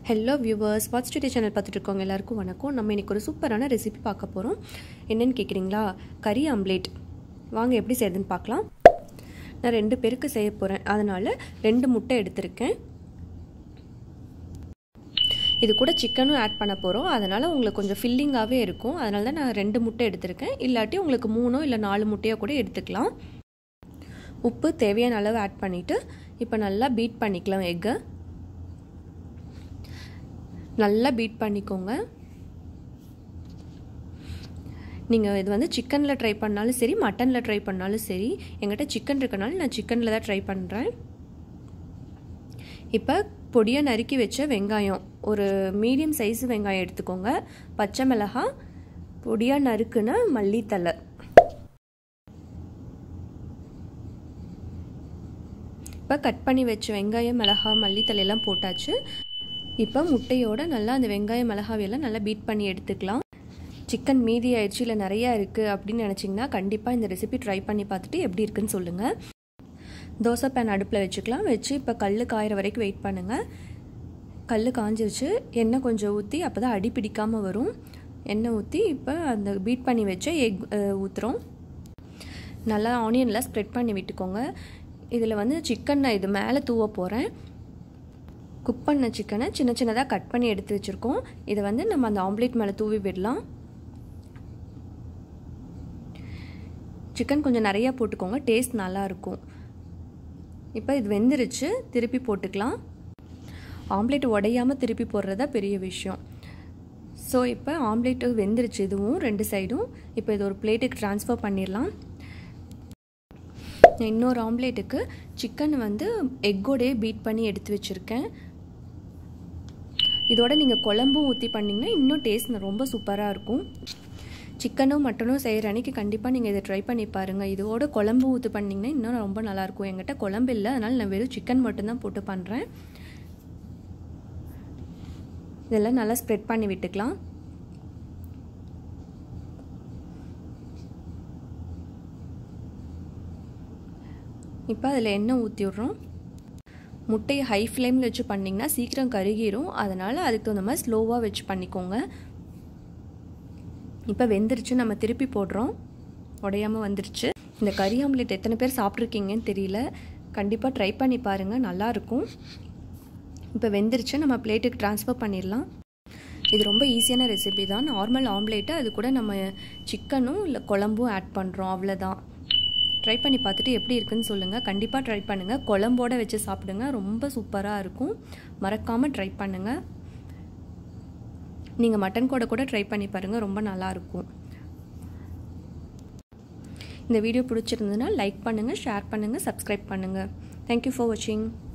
hello viewers Watch Today channel பார்த்துட்டு இருக்கவங்க எல்லாருக்கும் வணக்கம் நம்ம இன்றைக்கி ஒரு சூப்பரான ரெசிபி பார்க்க போகிறோம் என்னென்னு கேட்குறீங்களா கறி ஆம்லேட் வாங்க எப்படி செய்யுதுன்னு பார்க்கலாம் நான் ரெண்டு பேருக்கு செய்ய போகிறேன் அதனால் ரெண்டு முட்டை எடுத்திருக்கேன் இது கூட சிக்கனும் ஆட் பண்ண போகிறோம் அதனால் உங்களுக்கு கொஞ்சம் ஃபில்லிங்காகவே இருக்கும் அதனால தான் நான் ரெண்டு முட்டை எடுத்திருக்கேன் இல்லாட்டி உங்களுக்கு மூணோ இல்லை நாலு முட்டையோ கூட எடுத்துக்கலாம் உப்பு தேவையான அளவு ஆட் பண்ணிவிட்டு இப்போ நல்லா பீட் பண்ணிக்கலாம் எக்கை நல்லா பீட் பண்ணிக்கோங்க நீங்கள் இது வந்து சிக்கனில் ட்ரை பண்ணாலும் சரி மட்டனில் ட்ரை பண்ணாலும் சரி எங்கிட்ட சிக்கன் இருக்கனால நான் சிக்கனில் தான் ட்ரை பண்ணுறேன் இப்போ பொடியாக நறுக்கி வச்ச வெங்காயம் ஒரு மீடியம் சைஸ் வெங்காயம் எடுத்துக்கோங்க பச்சை மிளகாய் பொடியாக நறுக்குன மல்லித்தலை இப்போ கட் பண்ணி வச்ச வெங்காயம் மிளகாய் மல்லித்தலையெல்லாம் போட்டாச்சு இப்போ முட்டையோட நல்லா அந்த வெங்காயம் மிளகாவையெல்லாம் நல்லா பீட் பண்ணி எடுத்துக்கலாம் சிக்கன் மீதி ஆயிடுச்சு இல்லை நிறையா இருக்குது அப்படின்னு நினச்சிங்கன்னா கண்டிப்பாக இந்த ரெசிபி ட்ரை பண்ணி பார்த்துட்டு எப்படி இருக்குன்னு சொல்லுங்கள் தோசை பேன் அடுப்பில் வச்சுக்கலாம் வச்சு இப்போ கல் காயிற வரைக்கும் வெயிட் பண்ணுங்கள் கல் காஞ்சிருச்சு எண்ணெய் கொஞ்சம் ஊற்றி அப்போ தான் அடி பிடிக்காமல் வரும் எண்ணெய் ஊற்றி இப்போ அந்த பீட் பண்ணி வச்ச எக் ஊற்றுறோம் நல்லா ஆனியனில் ஸ்ப்ரெட் பண்ணி விட்டுக்கோங்க இதில் வந்து சிக்கன் நான் இது மேலே தூவ போகிறேன் குக் பண்ண சிக்கனை சின்ன சின்னதாக கட் பண்ணி எடுத்து வச்சுருக்கோம் இதை வந்து நம்ம அந்த ஆம்லேட் மேலே தூவி விடலாம் சிக்கன் கொஞ்சம் நிறையா போட்டுக்கோங்க டேஸ்ட் நல்லாயிருக்கும் இப்போ இது வெந்துருச்சு திருப்பி போட்டுக்கலாம் ஆம்லேட் உடையாமல் திருப்பி போடுறதா பெரிய விஷயம் ஸோ இப்போ ஆம்லேட்டு வெந்துருச்சு இதுவும் ரெண்டு சைடும் இப்போ இது ஒரு பிளேட்டுக்கு ட்ரான்ஸ்ஃபர் பண்ணிடலாம் இன்னொரு ஆம்லேட்டுக்கு சிக்கன் வந்து எக்கோடே பீட் பண்ணி எடுத்து வச்சுருக்கேன் இதோட நீங்கள் குழம்பும் ஊற்றி பண்ணிங்கன்னா இன்னும் டேஸ்ட் ரொம்ப சூப்பராக இருக்கும் சிக்கனும் மட்டனும் செய்கிற அன்றைக்கி கண்டிப்பாக நீங்கள் இதை ட்ரை பண்ணி பாருங்கள் இதோட குழம்பு ஊற்றி பண்ணிங்கன்னா இன்னும் ரொம்ப நல்லாயிருக்கும் என்கிட்ட குழம்பு இல்லை அதனால் நான் வெறும் சிக்கன் மட்டும்தான் போட்டு பண்ணுறேன் இதெல்லாம் நல்லா ஸ்ப்ரெட் பண்ணி விட்டுக்கலாம் இப்போ அதில் எண்ணெய் ஊற்றி விட்றோம் முட்டையை ஹை ஃப்ளேமில் வச்சு பண்ணிங்கன்னா சீக்கிரம் கருகிரும் அதனால் அதுக்கு தகுந்த மாதிரி ஸ்லோவாக வச்சு பண்ணிக்கோங்க இப்போ வெந்துருச்சு நம்ம திருப்பி போடுறோம் உடையாமல் வந்துருச்சு இந்த கறி ஆம்லேட் எத்தனை பேர் சாப்பிட்ருக்கீங்கன்னு தெரியல கண்டிப்பாக ட்ரை பண்ணி பாருங்கள் நல்லாயிருக்கும் இப்போ வெந்துருச்சு நம்ம பிளேட்டுக்கு ட்ரான்ஸ்ஃபர் பண்ணிடலாம் இது ரொம்ப ஈஸியான ரெசிபி தான் நார்மல் ஆம்லேட்டு அது கூட நம்ம சிக்கனும் இல்லை குழம்பும் ஆட் பண்ணுறோம் அவ்வளோதான் ட்ரை பண்ணி பார்த்துட்டு எப்படி இருக்குன்னு சொல்லுங்கள் கண்டிப்பாக ட்ரை பண்ணுங்கள் குழம்போட வச்சு சாப்பிடுங்க ரொம்ப சூப்பராக இருக்கும் மறக்காமல் ட்ரை பண்ணுங்கள் நீங்கள் மட்டன் கூட கூட ட்ரை பண்ணி பாருங்கள் ரொம்ப நல்லாயிருக்கும் இந்த வீடியோ பிடிச்சிருந்ததுன்னா லைக் பண்ணுங்கள் ஷேர் பண்ணுங்கள் சப்ஸ்கிரைப் பண்ணுங்கள் தேங்க்யூ ஃபார் வாட்சிங்